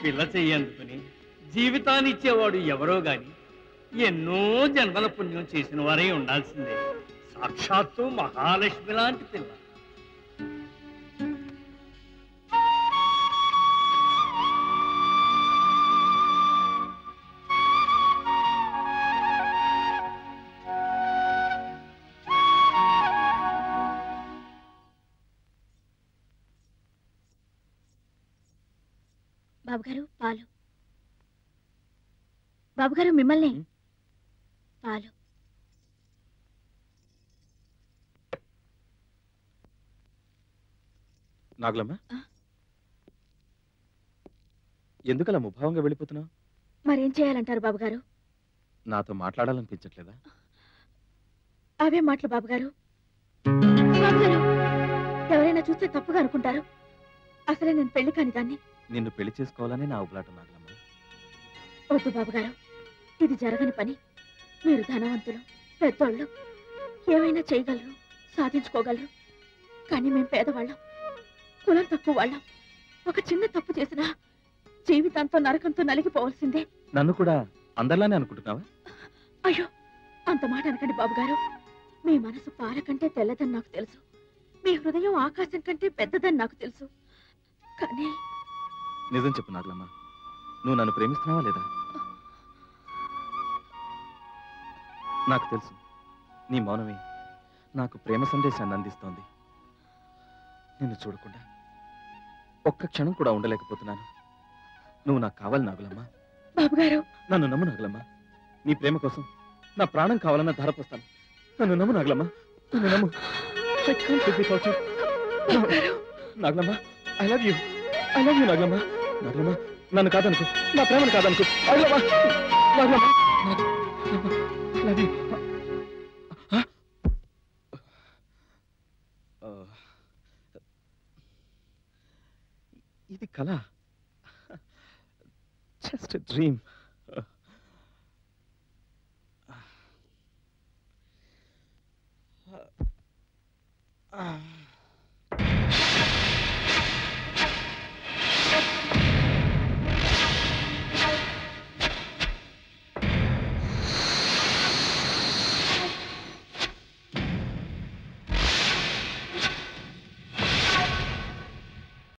పిల్ల చెయ్యందుకుని జీవితాన్ని ఇచ్చేవాడు ఎవరో గాని ఎన్నో జన్మల పుణ్యం చేసిన వారే ఉండాల్సిందే సాక్షాత్తు మహాలక్ష్మి లాంటి పిల్ల బాబుగారు పాలు బాబుగారు మిమ్మల్ని ఉం? పాలు నాగులమ్మ ఆ? ఎందుకలా ముభావంగా వెళ్ళిపోతున్నావు మరేం చేయాలంటారు బాబుగారు నాతో మాట్లాడాలనిపించట్లేదా అవే మాటలు బాబుగారు బాబుగారు ఎవరైనా చూస్తే తప్పుగా అనుకుంటారు అసలే నేను పెళ్లి కాని దాన్ని నిన్ను పెళ్లి చేసుకోవాలని నా ఉబలాట నాగులమ్మ వద్దు బాబుగారు ఇది జరగని పని మీరు ధనవంతులు పెద్దోళ్ళు ఏమైనా చేయగలరు సాధించుకోగలరు కానీ మేము పేదవాళ్ళం కులం తక్కువ వాళ్ళం ఒక చిన్న తప్పు చేసినా జీవితాంతో నరకంతో నలిగిపోవాల్సిందే నన్ను కూడా అందరిలానే అనుకుంటున్నావా అయ్యో అంత మాట అనకండి బాబుగారు మీ మనసు పాల కంటే తెల్లదని నాకు తెలుసు మీ హృదయం ఆకాశం కంటే పెద్దదని నాకు తెలుసు కానీ నిజం చెప్పు నాగులమ్మ నువ్వు నన్ను ప్రేమిస్తున్నావా లేదా నాకు తెలుసు నీ మౌనమే నాకు ప్రేమ సందేశాన్ని అందిస్తోంది నిన్ను చూడకుండా ఒక్క క్షణం కూడా ఉండలేకపోతున్నాను నువ్వు నాకు కావాలి నాగులమ్మ బాబుగారు నన్ను నమ్ము నాగులమ్మ నీ ప్రేమ కోసం నా ప్రాణం కావాలన్న ధారపోస్తాను నన్ను నమ్ము నాగులమ్మ నన్ను నమ్ము I can't live without you. Nagulamma I love you I love you Nagulamma Nagulamma నన్ను కాదనుకో నా ప్రేమను కాదనుకో నాగులమ్మ నాగులమ్మ లవ్ యూ ఇది కళ జస్ట్ డ్రీమ్ Ah.